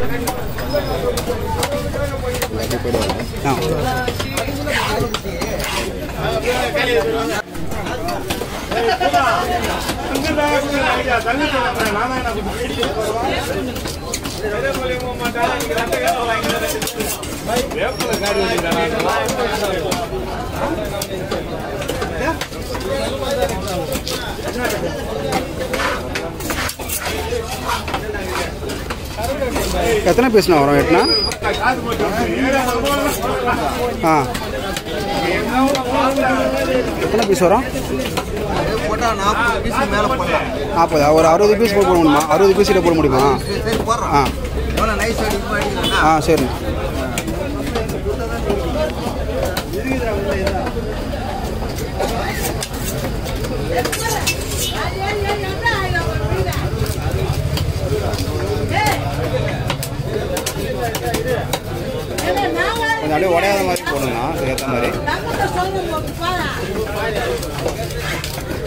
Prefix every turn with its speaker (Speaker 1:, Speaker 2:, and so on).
Speaker 1: ஆ எத்தனை பீஸ்ண்ணா வரும் எட்டுனா ஆ எத்தனை பீஸ் வரும்
Speaker 2: போட்டா நாற்பது பீஸ் மேலே போடலாம்
Speaker 1: நாற்பது ஒரு அறுபது பீஸ் போட முடியுமா அறுபது பீஸ் கிட்ட போட முடியுமா
Speaker 2: சரி, சரி போடுறோம்
Speaker 1: ஆ
Speaker 2: எவ்வளோ நைஸ் அடிக்குமா அடிக்கிறேன்னா
Speaker 1: ஆ சரிண்ணா கொஞ்சம் அப்படியே உடையாத மாதிரி போடுங்கண்ணா அதுக்கு ஏற்ற மாதிரி